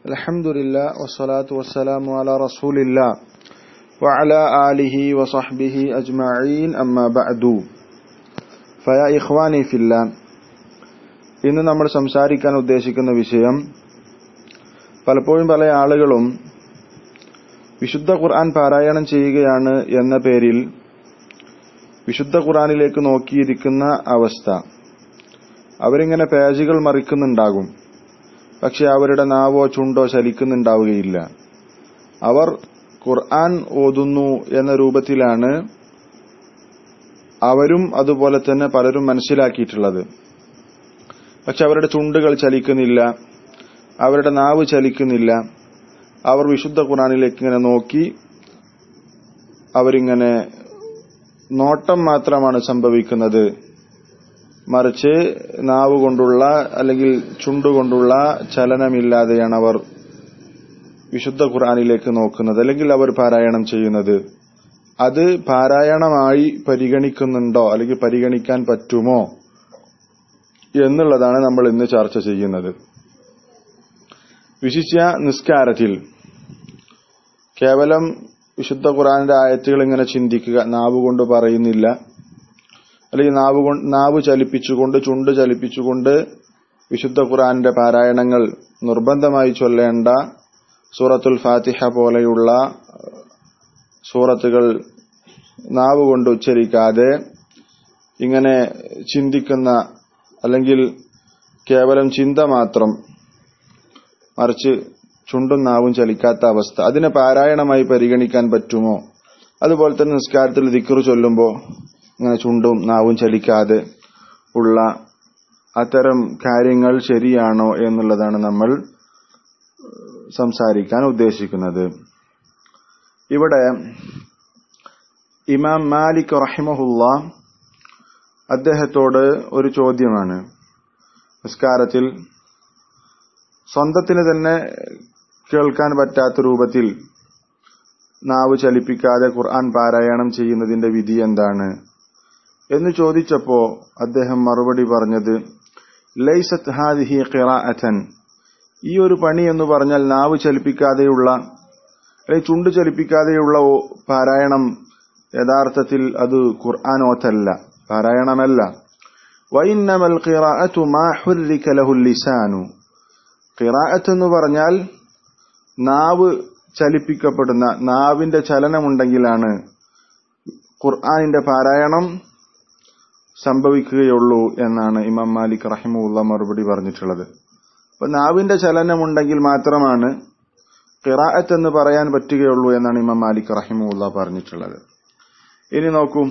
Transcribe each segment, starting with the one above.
الحمد لله والصلاة والسلام على رسول الله وعلى آله وصحبه أجمعين أما بعد فيا إخواني في الله ഇന്ന് നമ്മൾ സംസാരിക്കാൻ ഉദ്ദേശിക്കുന്ന വിഷയം പലപ്പോഴും പല ആളുകളും വിശുദ്ധ ഖുർആൻ പാരായണം ചെയ്യുകയാണ് എന്ന പേരിൽ വിശുദ്ധ ഖുർആനിലേക്ക് നോക്കിയിരിക്കുന്ന അവസ്ഥ അവരിങ്ങനെ പേജുകൾ മറിക്കുന്നുണ്ടാകും പക്ഷെ അവരുടെ നാവോ ചുണ്ടോ ചലിക്കുന്നുണ്ടാവുകയില്ല അവർ ഖുർആൻ ഓതുന്നു എന്ന രൂപത്തിലാണ് അവരും അതുപോലെ തന്നെ പലരും മനസ്സിലാക്കിയിട്ടുള്ളത് പക്ഷെ അവരുടെ ചുണ്ടുകൾ ചലിക്കുന്നില്ല അവരുടെ നാവ് ചലിക്കുന്നില്ല അവർ വിശുദ്ധ ഖുറാനിലേക്ക് ഇങ്ങനെ നോക്കി അവരിങ്ങനെ നോട്ടം മാത്രമാണ് സംഭവിക്കുന്നത് മറിച്ച് നാവ് കൊണ്ടുള്ള അല്ലെങ്കിൽ ചുണ്ടുകൊണ്ടുള്ള ചലനമില്ലാതെയാണ് അവർ വിശുദ്ധ ഖുർആാനിലേക്ക് നോക്കുന്നത് അല്ലെങ്കിൽ അവർ പാരായണം ചെയ്യുന്നത് അത് പാരായണമായി പരിഗണിക്കുന്നുണ്ടോ അല്ലെങ്കിൽ പരിഗണിക്കാൻ പറ്റുമോ എന്നുള്ളതാണ് നമ്മൾ ഇന്ന് ചർച്ച ചെയ്യുന്നത് വിശിഷ്യ നിസ്കാരത്തിൽ കേവലം വിശുദ്ധ ഖുറാന്റെ ആയത്തുകൾ ഇങ്ങനെ ചിന്തിക്കുക നാവ് കൊണ്ട് പറയുന്നില്ല അല്ലെങ്കിൽ നാവ് കൊണ്ട് നാവ് ചലിപ്പിച്ചുകൊണ്ട് ചുണ്ട് ചലിപ്പിച്ചുകൊണ്ട് വിശുദ്ധ ഖുറാന്റെ പാരായണങ്ങൾ നിർബന്ധമായി ചൊല്ലേണ്ട സൂറത്തുൽ ഫാത്തിഹ പോലെയുള്ള സൂറത്തുകൾ നാവ് കൊണ്ട് ഉച്ചരിക്കാതെ ഇങ്ങനെ ചിന്തിക്കുന്ന അല്ലെങ്കിൽ കേവലം ചിന്ത മാത്രം മറിച്ച് ചുണ്ടും നാവും ചലിക്കാത്ത അവസ്ഥ അതിനെ പാരായണമായി പരിഗണിക്കാൻ പറ്റുമോ അതുപോലെ തന്നെ നിസ്കാരത്തിൽ ദിക്കറ് ചൊല്ലുമ്പോൾ ഇങ്ങനെ ചുണ്ടും നാവും ചലിക്കാതെ ഉള്ള അത്തരം കാര്യങ്ങൾ ശരിയാണോ എന്നുള്ളതാണ് നമ്മൾ സംസാരിക്കാൻ ഉദ്ദേശിക്കുന്നത് ഇവിടെ ഇമാം മാലിക് റഹിമഹുല്ല അദ്ദേഹത്തോട് ഒരു ചോദ്യമാണ് നിസ്കാരത്തിൽ സ്വന്തത്തിന് തന്നെ കേൾക്കാൻ പറ്റാത്ത രൂപത്തിൽ നാവ് ചലിപ്പിക്കാതെ ഖുർആൻ പാരായണം ചെയ്യുന്നതിന്റെ വിധി എന്താണ് എന്ന് ചോദിച്ചപ്പോ അദ്ദേഹം മറുപടി പറഞ്ഞത് ലൈസത്ത് ഹാദിഹി ഖിറാഅത്തൻ ഈ ഒരു പണി എന്ന് പറഞ്ഞാൽ നാവ് ചലിപ്പിക്കാതെയുള്ള അല്ലെങ്കിൽ ചുണ്ട് ചലിപ്പിക്കാതെയുള്ള പാരായണം യഥാർത്ഥത്തിൽ അത് ഖുർആൻ ഓത്തല്ല പാരായണമല്ല വൈന്നമൽ ഖിറാഅത്തു മാ ഹുർരിക ലഹുൽ ലിസാനു ഖിറാഅത്ത് എന്ന് പറഞ്ഞാൽ നാവ് ചലിപ്പിക്കപ്പെടുന്ന നാവിന്റെ ചലനമുണ്ടെങ്കിലാണ് ഖുർആാനിന്റെ പാരായണം സംഭവിക്കുകയുള്ളൂ എന്നാണ് ഇമാം മാലിക് റഹിമുള്ള മറുപടി പറഞ്ഞിട്ടുള്ളത് അപ്പൊ നാവിന്റെ ചലനമുണ്ടെങ്കിൽ മാത്രമാണ് ഖിറാഅത്ത് എന്ന് പറയാൻ പറ്റുകയുള്ളൂ എന്നാണ് ഇമാം മാലിക് റഹിമുള്ള പറഞ്ഞിട്ടുള്ളത് ഇനി നോക്കൂ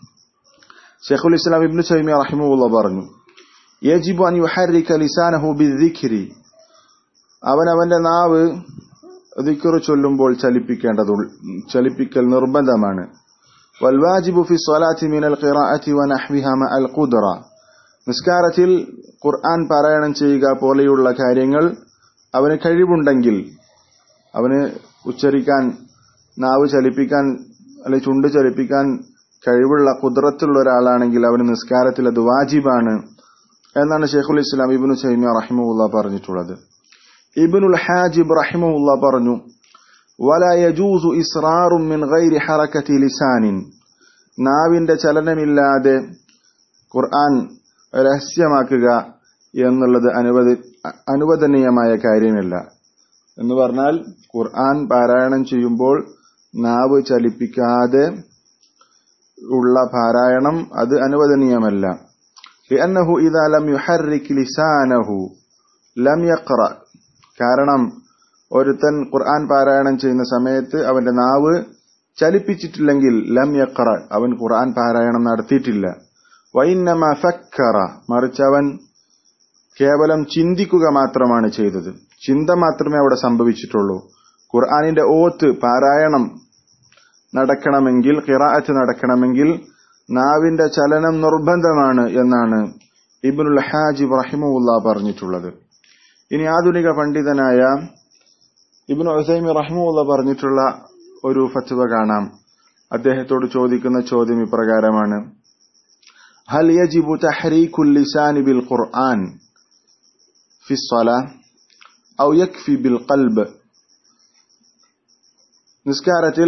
ഷെഖുൽ ഇസ്ലാം ഇബ്നു സൈമിയ റഹിമുള്ള പറഞ്ഞു യജിബു അൻ യുഹർരിക ലിസാനഹു ബിദ്ദിക്രി അവൻ അവന്റെ നാവ് ദിക്ർ ചൊല്ലുമ്പോൾ ചലിപ്പിക്കേണ്ടതു ചലിപ്പിക്കൽ നിർബന്ധമാണ് والواجب في الصلاة من القراءة ونحوها مع القدرة നിസ്കാരത്തിൽ ഖുർആൻ പാരായണം ചെയ്യുക പോലെയുള്ള കാര്യങ്ങൾ അവന് കഴിവുണ്ടെങ്കിൽ അവന് ഉച്ചരിക്കാൻ നാവ് ചലിപ്പിക്കാൻ അല്ലെ ചുണ്ട് ചലിപ്പിക്കാൻ കഴിവുള്ള കുതിരത്തുള്ള ഒരാളാണെങ്കിൽ അവന് നിസ്കാരത്തിൽ അത് വാജിബാണ് എന്നാണ് ഷെയ്ഖുൽ ഇസ്ലാം ഇബിനു സൈമിയ റഹിമുല്ല പറഞ്ഞിട്ടുള്ളത് ഇബിനുൽ ഹാജിബ് റഹിമുല്ല പറഞ്ഞു വല യജൂസു ഇസ്രാറും മിൻ ഗൈരി ഹറക്കത്തി ലിസാനിൻ നാവിന്റെ ചലനമില്ലാതെ ഖുർആൻ രഹസ്യമാക്കുക എന്നുള്ളത് അനുവദ അനുവദനീയമായ കാര്യമല്ല എന്ന് പറഞ്ഞാൽ ഖുർആൻ പാരായണം ചെയ്യുമ്പോൾ നാവ് ചലിപ്പിക്കാതെ ഉള്ള പാരായണം അത് അനുവദനീയമല്ല لأنه إذا لم يحرك لسانه لم يقرأ കാരണം ഒരുത്തൻ ഖുർആൻ പാരായണം ചെയ്യുന്ന സമയത്ത് അവന്റെ നാവ് ചലിപ്പിച്ചിട്ടില്ലെങ്കിൽ ലം യഖറ അവൻ ഖുർആൻ പാരായണം നടത്തിയിട്ടില്ല വൈന്നമ ഫക്കറ മറിച്ച് അവൻ കേവലം ചിന്തിക്കുക മാത്രമാണ് ചെയ്തത് ചിന്ത മാത്രമേ അവിടെ സംഭവിച്ചിട്ടുള്ളൂ ഖുർആാനിന്റെ ഓത്ത് പാരായണം നടക്കണമെങ്കിൽ ഖിറാഅത്ത് നടക്കണമെങ്കിൽ നാവിന്റെ ചലനം നിർബന്ധമാണ് എന്നാണ് ഇബ്നുൽ ഹാജിബ് റഹിമുല്ല പറഞ്ഞിട്ടുള്ളത് ഇനി ആധുനിക പണ്ഡിതനായ ഇബ്നു ഉസൈമി റഹിമുല്ല പറഞ്ഞിട്ടുള്ള ഒരു ഫത്വ കാണാം അദ്ദേഹത്തോട് ചോദിക്കുന്ന ചോദ്യം ഇപ്രകാരമാണ് ഹൽ യജിബു തഹ്രീഖുൽ ലിസാനി ബിൽ ഖുർആൻ ഫി സ്വലാ ഔ യക്ഫി ബിൽ ഖൽബ് നിസ്കാരത്തിൽ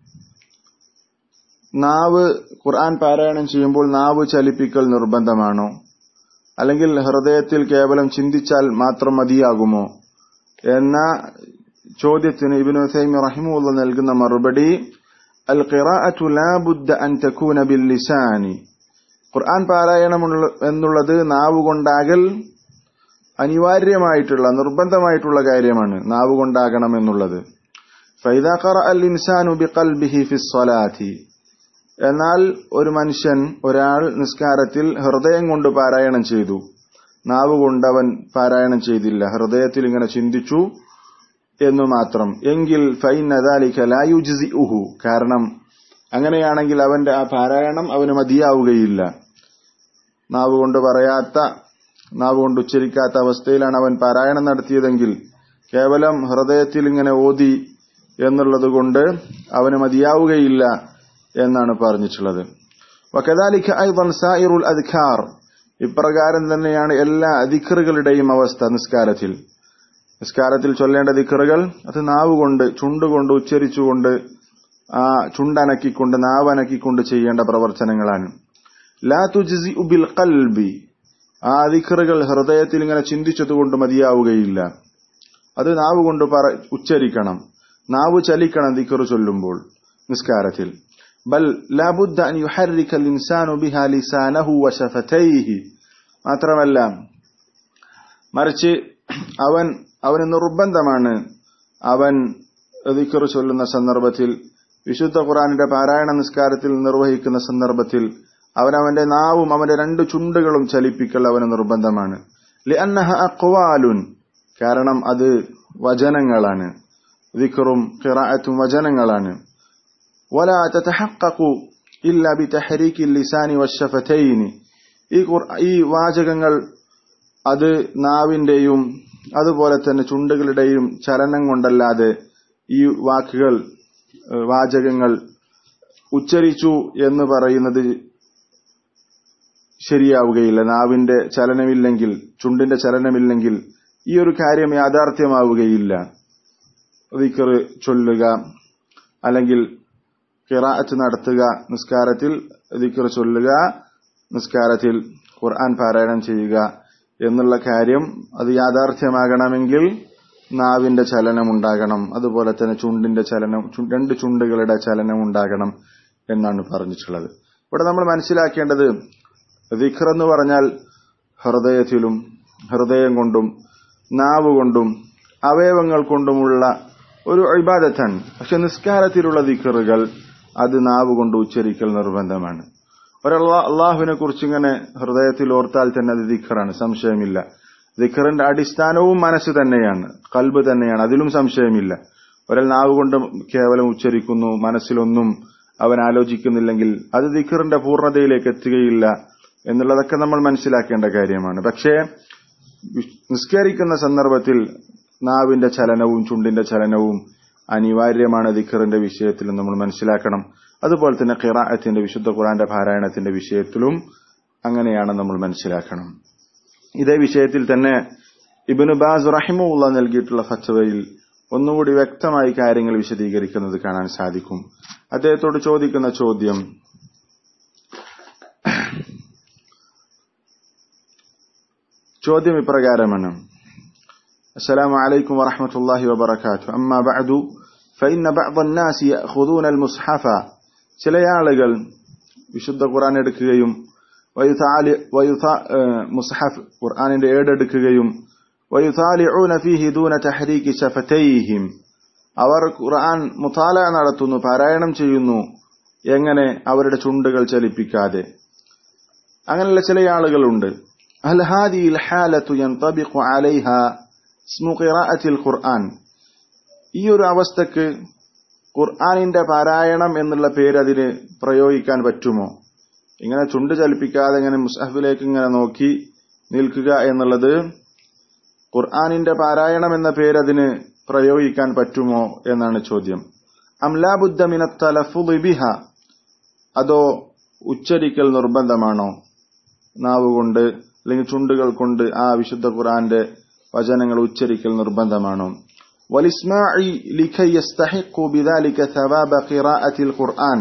നാവ് ഖുർആൻ പാരായണം ചെയ്യുമ്പോൾ നാവ് ചലിപ്പിക്കൽ നിർബന്ധമാണോ അല്ലെങ്കിൽ ഹൃദയത്തിൽ കേവലം ചിന്തിച്ചാൽ മാത്രം മതിയാകുമോ എന്ന ചോദ്യത്തിന് ഇബിൻ ഉസൈമി റഹിമുള്ള നൽകുന്ന മറുപടി അൽ ഖിറാഅത്തു ലാ ബുദ്ദ അൻ തകൂന ബിൽ ലിസാനി ഖുർആൻ പാരായണം എന്നുള്ളത് നാവ് കൊണ്ടാകൽ അനിവാര്യമായിട്ടുള്ള നിർബന്ധമായിട്ടുള്ള കാര്യമാണ് നാവ് കൊണ്ടാകണം എന്നുള്ളത് ഫൈദാ ഖറഅ അൽ ഇൻസാനു ബിഖൽബിഹി ഫിസ് സ്വലാത്തി എന്നാൽ ഒരു മനുഷ്യൻ ഒരാൾ നിസ്കാരത്തിൽ ഹൃദയം കൊണ്ട് പാരായണം ചെയ്തു നാവ് കൊണ്ട് അവൻ പാരായണം ചെയ്തില്ല ഹൃദയത്തിൽ ഇങ്ങനെ ചിന്തിച്ചു എന്നു മാത്രം എങ്കിൽ ഉഹു കാരണം അങ്ങനെയാണെങ്കിൽ അവന്റെ ആ പാരായണം അവന് മതിയാവുകയില്ല നാവ് കൊണ്ട് പറയാത്ത നാവ് കൊണ്ട് ഉച്ചരിക്കാത്ത അവസ്ഥയിലാണ് അവൻ പാരായണം നടത്തിയതെങ്കിൽ കേവലം ഹൃദയത്തിൽ ഇങ്ങനെ ഓതി എന്നുള്ളത് കൊണ്ട് അവന് മതിയാവുകയില്ല എന്നാണ് പറഞ്ഞിട്ടുള്ളത് വക്കദാലിക്ക ഐദൻ സായിറുൽ അദ്ഖാർ ഇപ്രകാരം തന്നെയാണ് എല്ലാ ദിക്കറുകളുടെയും അവസ്ഥ നിസ്കാരത്തിൽ നിസ്കാരത്തിൽ ചൊല്ലേണ്ട ദിക്കറുകൾ അത് നാവ് കൊണ്ട് ചുണ്ടുകൊണ്ട് ഉച്ചരിച്ചുകൊണ്ട് ആ ചുണ്ടനക്കിക്കൊണ്ട് നാവനക്കിക്കൊണ്ട് ചെയ്യേണ്ട പ്രവർത്തനങ്ങളാണ് ലാ തുജിസി ഉബിൽ കൽബി ആ ദിക്കറുകൾ ഹൃദയത്തിൽ ഇങ്ങനെ ചിന്തിച്ചതുകൊണ്ട് മതിയാവുകയില്ല അത് നാവ് കൊണ്ട് പറ ഉച്ചരിക്കണം നാവ് ചലിക്കണം ദിക്കറ് ചൊല്ലുമ്പോൾ നിസ്കാരത്തിൽ ബൽ ലാബുദ്ദ അൻ യുഹർരിക ഇൻസാനു ബിഹാ ലിസാനഹു വശഫതൈഹി മാത്രമല്ല മറിച്ച് അവൻ അവന് നിർബന്ധമാണ് അവൻ ദിക്കറ് ചൊല്ലുന്ന സന്ദർഭത്തിൽ വിശുദ്ധ ഖുറാനിന്റെ പാരായണ നിസ്കാരത്തിൽ നിർവഹിക്കുന്ന സന്ദർഭത്തിൽ അവൻ അവന്റെ നാവും അവന്റെ രണ്ട് ചുണ്ടുകളും ചലിപ്പിക്കൽ അവന് നിർബന്ധമാണ് ലിഅന്നഹ അഖ്വാലുൻ കാരണം അത് വചനങ്ങളാണ് ദിക്കറും ഖിറാഅത്തും വചനങ്ങളാണ് ولا تتحقق إلا بتحريك اللسان والشفتين ഈ ഈ വാചകങ്ങൾ അത് നാവിന്റെയും അതുപോലെ തന്നെ ചുണ്ടുകളുടെയും ചലനം കൊണ്ടല്ലാതെ ഈ വാക്കുകൾ വാചകങ്ങൾ ഉച്ചരിച്ചു എന്ന് പറയുന്നത് ശരിയാവുകയില്ല നാവിന്റെ ചലനമില്ലെങ്കിൽ ചുണ്ടിന്റെ ചലനമില്ലെങ്കിൽ ഈ ഒരു കാര്യം യാഥാർത്ഥ്യമാവുകയില്ല ദിക്കറ് ചൊല്ലുക അല്ലെങ്കിൽ കിറാഅത്ത് നടത്തുക നിസ്കാരത്തിൽ ദിക്കർ ചൊല്ലുക നിസ്കാരത്തിൽ ഖുർആൻ പാരായണം ചെയ്യുക എന്നുള്ള കാര്യം അത് യാഥാർത്ഥ്യമാകണമെങ്കിൽ നാവിന്റെ ചലനം ഉണ്ടാകണം അതുപോലെ തന്നെ ചുണ്ടിന്റെ ചലനം രണ്ട് ചുണ്ടുകളുടെ ചലനം ഉണ്ടാകണം എന്നാണ് പറഞ്ഞിട്ടുള്ളത് ഇവിടെ നമ്മൾ മനസ്സിലാക്കേണ്ടത് ദിഖർ എന്ന് പറഞ്ഞാൽ ഹൃദയത്തിലും ഹൃദയം കൊണ്ടും നാവ് കൊണ്ടും അവയവങ്ങൾ കൊണ്ടുമുള്ള ഒരു ഇബാദത്താണ് പക്ഷെ നിസ്കാരത്തിലുള്ള ദിക്കറുകൾ അത് നാവ് കൊണ്ട് ഉച്ചരിക്കൽ നിർബന്ധമാണ് ഒരല്ലാ അള്ളാഹുവിനെ കുറിച്ച് ഇങ്ങനെ ഹൃദയത്തിൽ ഓർത്താൽ തന്നെ അത് ദിഖറാണ് സംശയമില്ല ദിഖറിന്റെ അടിസ്ഥാനവും മനസ്സ് തന്നെയാണ് കൽബ് തന്നെയാണ് അതിലും സംശയമില്ല ഒരാൾ നാവ് കൊണ്ട് കേവലം ഉച്ചരിക്കുന്നു മനസ്സിലൊന്നും അവൻ ആലോചിക്കുന്നില്ലെങ്കിൽ അത് ദിഖറിന്റെ പൂർണ്ണതയിലേക്ക് എത്തുകയില്ല എന്നുള്ളതൊക്കെ നമ്മൾ മനസ്സിലാക്കേണ്ട കാര്യമാണ് പക്ഷേ നിസ്കരിക്കുന്ന സന്ദർഭത്തിൽ നാവിന്റെ ചലനവും ചുണ്ടിന്റെ ചലനവും അനിവാര്യമാണ് ദിഖറിന്റെ വിഷയത്തിൽ നമ്മൾ മനസ്സിലാക്കണം അതുപോലെ തന്നെ ഖിറാഅത്തിന്റെ വിശുദ്ധ ഖുറാന്റെ പാരായണത്തിന്റെ വിഷയത്തിലും അങ്ങനെയാണ് നമ്മൾ മനസ്സിലാക്കണം ഇതേ വിഷയത്തിൽ തന്നെ ഇബിന് ബാസ് റഹിമുള്ള നൽകിയിട്ടുള്ള ഫത്വയിൽ ഒന്നുകൂടി വ്യക്തമായി കാര്യങ്ങൾ വിശദീകരിക്കുന്നത് കാണാൻ സാധിക്കും അദ്ദേഹത്തോട് ചോദിക്കുന്ന ചോദ്യം ചോദ്യം ഇപ്രകാരമാണ് السلام عليكم ورحمة الله وبركاته أما بعد فإن بعض الناس يأخذون المصحف ചില ആളുകൾ വിശുദ്ധ ഖുർആൻ എടുക്കുകയും മുസ്ഹഫ് ഖുർആനിന്റെ ഏടെടുക്കുകയും വയുതാലിഊന ഫീഹി ദൂന തഹരീകി ശഫതൈഹിം അവർ ഖുർആൻ മുതാല നടത്തുന്നു പാരായണം ചെയ്യുന്നു എങ്ങനെ അവരുടെ ചുണ്ടുകൾ ചലിപ്പിക്കാതെ അങ്ങനെയുള്ള ചില ആളുകളുണ്ട് هل هذه الحالة ينطبق عليها اسم قراءة القرآن ഈ ഒരു അവസ്ഥക്ക് ഖുർആാനിന്റെ പാരായണം എന്നുള്ള പേര് അതിന് പ്രയോഗിക്കാൻ പറ്റുമോ ഇങ്ങനെ ചുണ്ട് ചലിപ്പിക്കാതെ ഇങ്ങനെ മുസ്ഹഫിലേക്ക് ഇങ്ങനെ നോക്കി നിൽക്കുക എന്നുള്ളത് ഖുർആാനിന്റെ പാരായണം എന്ന പേര് അതിന് പ്രയോഗിക്കാൻ പറ്റുമോ എന്നാണ് ചോദ്യം അംലാബുദ്ദമിനത്തലഫുബിഹ അതോ ഉച്ചരിക്കൽ നിർബന്ധമാണോ നാവ് കൊണ്ട് അല്ലെങ്കിൽ ചുണ്ടുകൾ കൊണ്ട് ആ വിശുദ്ധ ഖുർആന്റെ വചനങ്ങൾ ഉച്ചരിക്കൽ നിർബന്ധമാണ് والإسماع لكي يستحقوا بذلك ثواب قراءة القرآن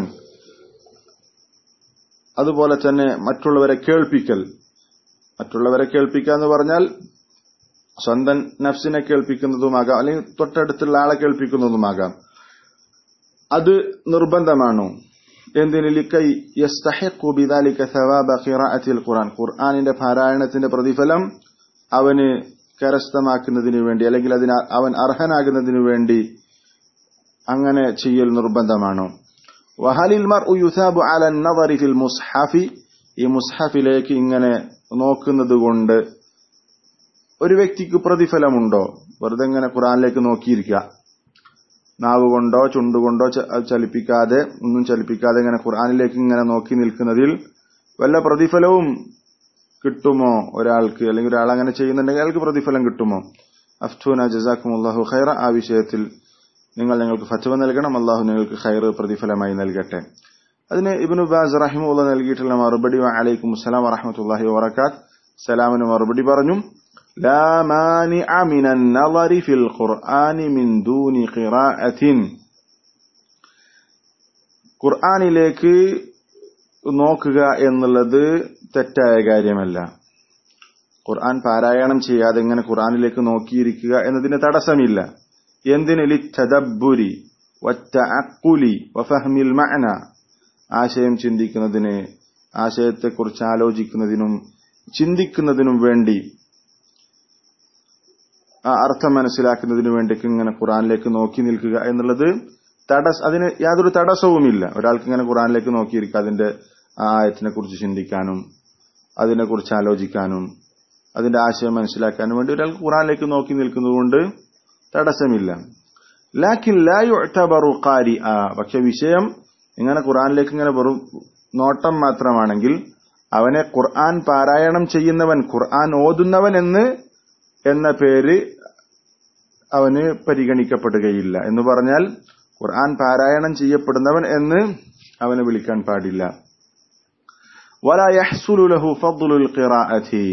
അതുപോലെ തന്നെ മറ്റുള്ളവരെ കേൾപ്പിക്കൽ മറ്റുള്ളവരെ കേൾപ്പിക്കുക എന്ന് പറഞ്ഞാൽ സ്വന്തം നഫ്സിനെ കേൾപ്പിക്കുന്നതുമാകാം അല്ലെങ്കിൽ തൊട്ടടുത്തുള്ള ആളെ കേൾപ്പിക്കുന്നതുമാകാം അത് നിർബന്ധമാണോ എന്തിന് ലിക്കൈ യസ്തഹിഖു ബിദാലിക സവാബ ഖിറാഅത്തിൽ ഖുർആൻ ഖുർആനിന്റെ പാരായണത്തിന്റെ പ്രതിഫലം അവന് കരസ്ഥമാക്കുന്നതിന് വേണ്ടി അല്ലെങ്കിൽ അതിന് അവൻ അർഹനാകുന്നതിനു വേണ്ടി അങ്ങനെ ചെയ്യൽ നിർബന്ധമാണോ വഹലിൽ മർ യുസാബു അല നദറി ഫിൽ മുസ്ഹഫി ഈ മുസ്ഹഫിലേക്ക് ഇങ്ങനെ നോക്കുന്നത് കൊണ്ട് ഒരു വ്യക്തിക്ക് പ്രതിഫലമുണ്ടോ വെറുതെ ഇങ്ങനെ ഖുറാനിലേക്ക് നോക്കിയിരിക്കുക നാവ് കൊണ്ടോ ചുണ്ടുകൊണ്ടോ ചലിപ്പിക്കാതെ ഒന്നും ചലിപ്പിക്കാതെ ഇങ്ങനെ ഖുർആാനിലേക്ക് ഇങ്ങനെ നോക്കി നിൽക്കുന്നതിൽ വല്ല പ്രതിഫലവും കിട്ടുമോ ഒരാൾക്ക് അല്ലെങ്കിൽ ഒരാൾ അങ്ങനെ ചെയ്യുന്നുണ്ടെങ്കിൽ അയാൾക്ക് പ്രതിഫലം കിട്ടുമോ അഫ്റ്റൂന ജസാഖും അള്ളാഹു ഖൈറ ആ വിഷയത്തിൽ നിങ്ങൾ ഞങ്ങൾക്ക് ഫത്വ നൽകണം അള്ളാഹു നിങ്ങൾക്ക് ഖൈർ പ്രതിഫലമായി നൽകട്ടെ അതിന് ഇബിനു ബാസ് റഹിമുള്ള നൽകിയിട്ടുള്ള മറുപടി അലൈക്കും അസ്സലാം വറഹമത്തല്ലാഹി വബർക്കാത്ത് സലാമിന് മറുപടി പറഞ്ഞു لا مانع من النظر في القرآن من دون قراءة ഖുർആാനിലേക്ക് നോക്കുക എന്നുള്ളത് തെറ്റായ കാര്യമല്ല ഖുർആൻ പാരായണം ചെയ്യാതെ ഇങ്ങനെ ഖുർആാനിലേക്ക് നോക്കിയിരിക്കുക എന്നതിന് തടസ്സമില്ല എന്തിന് ലിത്തദബുരി വറ്റഅക്കുലി വഫഹ്മിൽ മഅന ആശയം ചിന്തിക്കുന്നതിന് ആശയത്തെക്കുറിച്ച് ആലോചിക്കുന്നതിനും ചിന്തിക്കുന്നതിനും വേണ്ടി ആ അർത്ഥം മനസ്സിലാക്കുന്നതിന് വേണ്ടിക്ക് ഇങ്ങനെ ഖുറാനിലേക്ക് നോക്കി നിൽക്കുക എന്നുള്ളത് തടസ് അതിന് യാതൊരു തടസ്സവുമില്ല ഒരാൾക്ക് ഇങ്ങനെ ഖുറാനിലേക്ക് നോക്കിയിരിക്കുക അതിന്റെ ആ ആയത്തിനെ കുറിച്ച് ചിന്തിക്കാനും അതിനെക്കുറിച്ച് ആലോചിക്കാനും അതിന്റെ ആശയം മനസ്സിലാക്കാനും വേണ്ടി ഒരാൾക്ക് ഖുറാനിലേക്ക് നോക്കി നിൽക്കുന്നതുകൊണ്ട് തടസ്സമില്ല ലാക്കിൻ ലായുഅ്തബറു ഖാരി ആ പക്ഷെ വിഷയം ഇങ്ങനെ ഖുറാനിലേക്ക് ഇങ്ങനെ വെറും നോട്ടം മാത്രമാണെങ്കിൽ അവനെ ഖുർആൻ പാരായണം ചെയ്യുന്നവൻ ഖുർആൻ ഓതുന്നവൻ എന്ന് എന്ന പേര് അവന് പരിഗണിക്കപ്പെടുകയില്ല എന്ന് പറഞ്ഞാൽ ഖുർആൻ പാരായണം ചെയ്യപ്പെടുന്നവൻ എന്ന് അവനെ വിളിക്കാൻ പാടില്ല വലയഹ്സുലുലഹു ഫദ്ലുൽ ഖിറാഅത്തി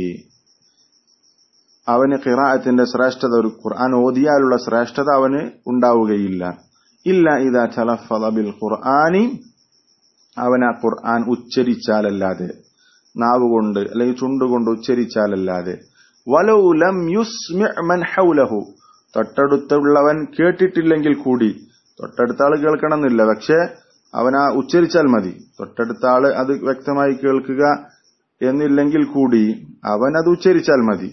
അവന് ഖിറാഅത്തിന്റെ ശ്രേഷ്ഠത ഒരു ഖുർആൻ ഓതിയാലുള്ള ശ്രേഷ്ഠത അവന് ഉണ്ടാവുകയില്ല ഇല്ല ഇതാ തലഫദ ബിൽ ഖുർആനി അവൻ ആ ഖുർആൻ ഉച്ചരിച്ചാലല്ലാതെ നാവുകൊണ്ട് അല്ലെങ്കിൽ ചുണ്ടുകൊണ്ട് ഉച്ചരിച്ചാലല്ലാതെ വലൗ ലം യുസ്മിഅ മൻ ഹൗലഹു തൊട്ടടുത്തുള്ളവൻ കേട്ടിട്ടില്ലെങ്കിൽ കൂടി തൊട്ടടുത്ത ആള് കേൾക്കണമെന്നില്ല പക്ഷെ അവൻ ആ ഉച്ചരിച്ചാൽ മതി തൊട്ടടുത്ത ആള് അത് വ്യക്തമായി കേൾക്കുക എന്നില്ലെങ്കിൽ കൂടി അവൻ അത് ഉച്ചരിച്ചാൽ മതി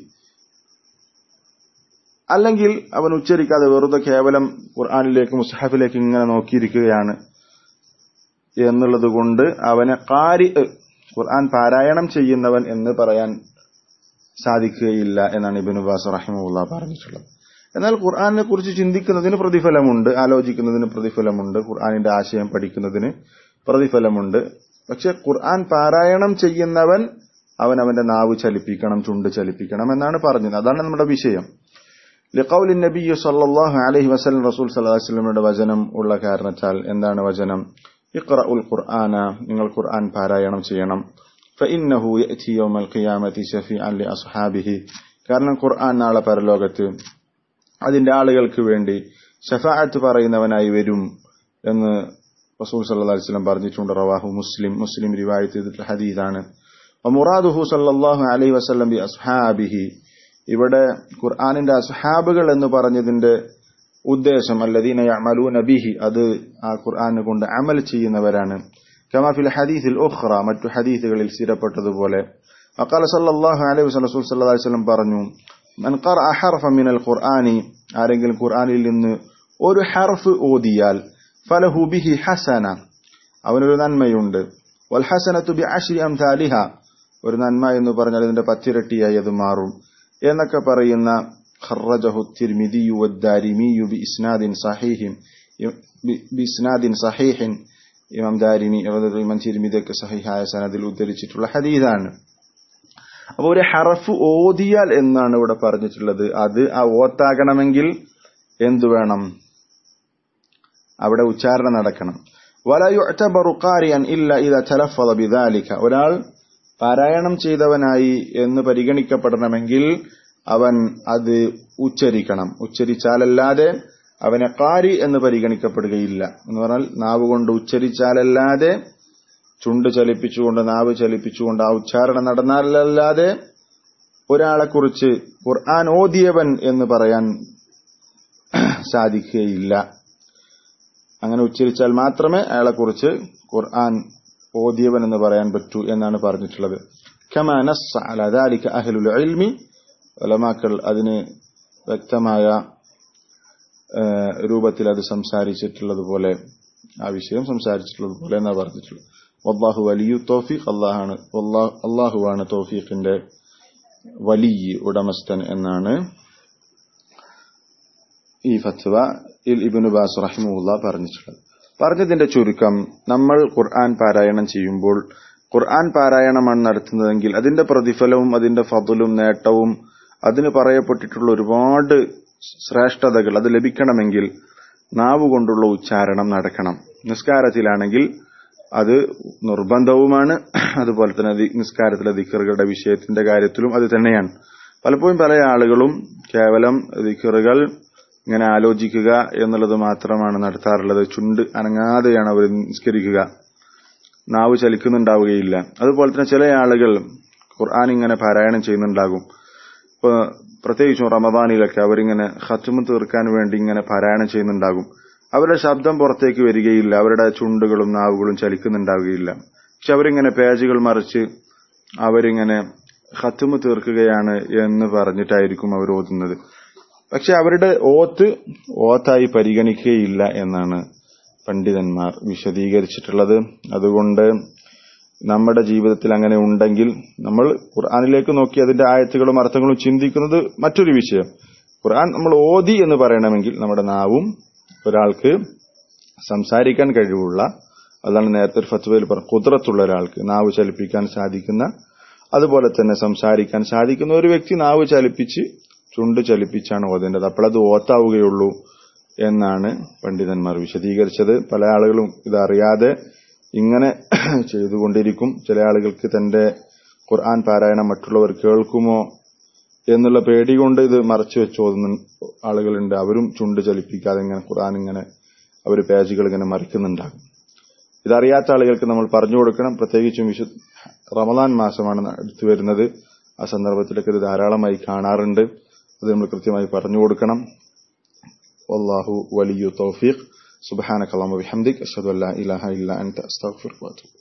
അല്ലെങ്കിൽ അവൻ ഉച്ചരിക്കാതെ വെറുതെ കേവലം ഖുർആാനിലേക്ക് മുസ്ഹഫിലേക്ക് ഇങ്ങനെ നോക്കിയിരിക്കുകയാണ് എന്നുള്ളത് കൊണ്ട് അവനെ കാരി ഖുർആൻ പാരായണം ചെയ്യുന്നവൻ എന്ന് പറയാൻ സാധിക്കുകയില്ല എന്നാണ് ഇബിനു ബാസ് റഹിമുള്ള പറഞ്ഞിട്ടുള്ളത് എന്നാൽ ഖുർആാനിനെ കുറിച്ച് ചിന്തിക്കുന്നതിന് പ്രതിഫലമുണ്ട് ആലോചിക്കുന്നതിന് പ്രതിഫലമുണ്ട് ഖുർആാനിന്റെ ആശയം പഠിക്കുന്നതിന് പ്രതിഫലമുണ്ട് പക്ഷെ ഖുർആൻ പാരായണം ചെയ്യുന്നവൻ അവൻ അവന്റെ നാവ് ചലിപ്പിക്കണം ചുണ്ട് ചലിപ്പിക്കണം എന്നാണ് പറഞ്ഞത് അതാണ് നമ്മുടെ വിഷയം ലിഖൌലി നബി സല്ലല്ലാഹു അലൈഹി വസല്ലം റസൂൽ സല്ലല്ലാഹു അലൈഹി വസല്ലമയുടെ വചനം ഉള്ള കാരണത്താൽ എന്താണ് വചനം ഇഖ്റഉൽ ഖുർആന നിങ്ങൾ ഖുർആൻ പാരായണം ചെയ്യണം فإنه يأتي يوم القيامة شفيعا لأصحابه കാരണം ഖുർആൻ നാളെ പരലോകത്ത് അതിന്റെ ആളുകൾക്ക് വേണ്ടി ഷഫാഅത്ത് പറയുന്നവനായി വരും എന്ന് റസൂൽ സല്ലല്ലാഹു അലൈഹി വസല്ലം പറഞ്ഞിട്ടുണ്ട് റവാഹു മുസ്ലിം മുസ്ലിം റിവായത്ത് ചെയ്തിട്ടുള്ള ഹദീസാണ് വമുറാദുഹു സല്ലല്ലാഹു അലൈഹി വസല്ലം ബി അസ്ഹാബിഹി ഇവിടെ ഖുർആനിന്റെ അസ്ഹാബുകൾ എന്ന് പറഞ്ഞതിന്റെ ഉദ്ദേശം അല്ലദീന യഅമലൂന ബിഹി അത് ആ ഖുർആനെ കൊണ്ട് അമൽ ചെയ്യുന്നവരാണ് كما في الحديث الأخرى മറ്റു ഹദീസുകളിൽ സ്ഥിരപ്പെട്ടതുപോലെ وقال صلى الله عليه وسلم رسول صلى الله عليه وسلم പറഞ്ഞു من قرأ حرفا من القرآن ആരെങ്കിലും ഖുർആനിൽ നിന്ന് ഒരു ഹർഫ് ഓതിയാൽ ഫലഹു ബിഹി ഹസന അവനൊരു നന്മയുണ്ട് വൽ ഹസനത്തു ബി അശ്രി അംതാലിഹ ഒരു നന്മ എന്ന് പറഞ്ഞാൽ ഇതിന്റെ പത്തിരട്ടിയായി അത് മാറും എന്നൊക്കെ പറയുന്ന ഖറജഹു തിർമിദി വദ്ദാരിമി ബി ഇസ്നാദിൻ സഹീഹിൻ ബി ഇസ്നാദിൻ സഹീഹിൻ ഇമാം ദാരിമി ഇമാം തിരുമിതൊക്കെ സഹിഹായ സനദിൽ ഉദ്ധരിച്ചിട്ടുള്ള ഹദീദാണ് അപ്പൊ ഒരു ഹറഫ് ഓതിയാൽ എന്നാണ് ഇവിടെ പറഞ്ഞിട്ടുള്ളത് അത് ആ ഓത്താകണമെങ്കിൽ എന്തു വേണം അവിടെ ഉച്ചാരണം നടക്കണം ഒരാൾ പാരായണം ചെയ്തവനായി എന്ന് പരിഗണിക്കപ്പെടണമെങ്കിൽ അവൻ അത് ഉച്ചരിക്കണം ഉച്ചരിച്ചാലല്ലാതെ അവനെ കാരി എന്ന് പരിഗണിക്കപ്പെടുകയില്ല എന്ന് പറഞ്ഞാൽ നാവ് കൊണ്ട് ഉച്ചരിച്ചാലല്ലാതെ ചുണ്ട് ചലിപ്പിച്ചുകൊണ്ട് നാവ് ചലിപ്പിച്ചുകൊണ്ട് ആ ഉച്ചാരണം നടന്നാലല്ലാതെ ഒരാളെക്കുറിച്ച് ഖുർആൻ ഓതിയവൻ എന്ന് പറയാൻ സാധിക്കുകയില്ല അങ്ങനെ ഉച്ചരിച്ചാൽ മാത്രമേ അയാളെക്കുറിച്ച് ഖുർആൻ ഓതിയവൻ എന്ന് പറയാൻ പറ്റൂ എന്നാണ് പറഞ്ഞിട്ടുള്ളത് كما نص على ذلك أهل العلم ഉലമാക്കൾ അതിന് വ്യക്തമായ രൂപത്തിൽ അത് സംസാരിച്ചിട്ടുള്ളത് പോലെ ആ വിഷയം സംസാരിച്ചിട്ടുള്ളത് പോലെ എന്നാ പറഞ്ഞിട്ടുള്ളത് വല്ലാഹു വലിയു തോഫീഖ് അള്ളാഹാണ് അള്ളാഹുവാണ് തോഫീഖിന്റെ വലിയ ഉടമസ്ഥൻ എന്നാണ് ഈ ഫത്വ ഇൽ ഇബിനു ബാസ് റഹിമുല്ല പറഞ്ഞിട്ടുള്ളത് പറഞ്ഞതിന്റെ ചുരുക്കം നമ്മൾ ഖുർആൻ പാരായണം ചെയ്യുമ്പോൾ ഖുർആൻ പാരായണമാണ് നടത്തുന്നതെങ്കിൽ അതിന്റെ പ്രതിഫലവും അതിന്റെ ഫضലും നേട്ടവും അതിന് പറയപ്പെട്ടിട്ടുള്ള ഒരുപാട് ശ്രേഷ്ഠതകൾ അത് ലഭിക്കണമെങ്കിൽ നാവ് കൊണ്ടുള്ള ഉച്ചാരണം നടക്കണം നിസ്കാരത്തിലാണെങ്കിൽ അത് നിർബന്ധവുമാണ് അതുപോലെ തന്നെ നിസ്കാരത്തിലെ ദിക്കറുകളുടെ വിഷയത്തിന്റെ കാര്യത്തിലും അത് തന്നെയാണ് പലപ്പോഴും പല ആളുകളും കേവലം ദിക്കറുകൾ ഇങ്ങനെ ആലോചിക്കുക എന്നുള്ളത് മാത്രമാണ് നടത്താറുള്ളത് ചുണ്ട് അനങ്ങാതെയാണ് അവർ നിസ്കരിക്കുക നാവ് ചലിക്കുന്നുണ്ടാവുകയില്ല അതുപോലെ തന്നെ ചില ആളുകൾ ഖുർആൻ ഇങ്ങനെ പാരായണം ചെയ്യുന്നുണ്ടാകും ഇപ്പൊ പ്രത്യേകിച്ചും റമദാനിലൊക്കെ അവരിങ്ങനെ ഹത്തുമ തീർക്കാൻ വേണ്ടി ഇങ്ങനെ പാരായണം ചെയ്യുന്നുണ്ടാകും അവരുടെ ശബ്ദം പുറത്തേക്ക് വരികയില്ല അവരുടെ ചുണ്ടുകളും നാവുകളും ചലിക്കുന്നുണ്ടാവുകയില്ല പക്ഷെ അവരിങ്ങനെ പേജുകൾ മറിച്ച് അവരിങ്ങനെ ഹത്തുമ തീർക്കുകയാണ് എന്ന് പറഞ്ഞിട്ടായിരിക്കും അവർ ഓതുന്നത് പക്ഷെ അവരുടെ ഓത്ത് ഓത്തായി പരിഗണിക്കുകയില്ല എന്നാണ് പണ്ഡിതന്മാർ വിശദീകരിച്ചിട്ടുള്ളത് അതുകൊണ്ട് നമ്മുടെ ജീവിതത്തിൽ അങ്ങനെ ഉണ്ടെങ്കിൽ നമ്മൾ ഖുർആാനിലേക്ക് നോക്കി അതിന്റെ ആയത്തുകളും അർത്ഥങ്ങളും ചിന്തിക്കുന്നത് മറ്റൊരു വിഷയം ഖുർആൻ നമ്മൾ ഓതി എന്ന് പറയണമെങ്കിൽ നമ്മുടെ നാവും ഒരാൾക്ക് സംസാരിക്കാൻ കഴിവുള്ള അതാണ് നേരത്തെ ഒരു ഫത്വയിൽ പറഞ്ഞ കുതിരത്തുള്ള ഒരാൾക്ക് നാവ് ചലിപ്പിക്കാൻ സാധിക്കുന്ന അതുപോലെ തന്നെ സംസാരിക്കാൻ സാധിക്കുന്ന ഒരു വ്യക്തി നാവ് ചലിപ്പിച്ച് ചുണ്ട് ചലിപ്പിച്ചാണ് ഓതേണ്ടത് അപ്പോഴത് ഓത്താവുകയുള്ളൂ എന്നാണ് പണ്ഡിതന്മാർ വിശദീകരിച്ചത് പല ആളുകളും ഇതറിയാതെ ഇങ്ങനെ ചെയ്തുകൊണ്ടിരിക്കും ചില ആളുകൾക്ക് തന്റെ ഖുർആൻ പാരായണം മറ്റുള്ളവർ കേൾക്കുമോ എന്നുള്ള പേടി കൊണ്ട് ഇത് മറച്ചു വെച്ച് ഓതുന്ന ആളുകളുണ്ട് അവരും ചുണ്ട് ചലിപ്പിക്കാതെ ഇങ്ങനെ ഖുർആൻ ഇങ്ങനെ അവർ പേജുകൾ ഇങ്ങനെ മറിക്കുന്നുണ്ടാകും ഇതറിയാത്ത ആളുകൾക്ക് നമ്മൾ പറഞ്ഞു കൊടുക്കണം പ്രത്യേകിച്ചും വിശു റമദാൻ മാസമാണ് അടുത്തു വരുന്നത് ആ സന്ദർഭത്തിലൊക്കെ ഇത് ധാരാളമായി കാണാറുണ്ട് അത് നമ്മൾ കൃത്യമായി പറഞ്ഞു കൊടുക്കണം والله ولي التوفيق سبحانك اللهم وبحمدك أشهد أن لا إله إلا أنت أستغفرك وأتوب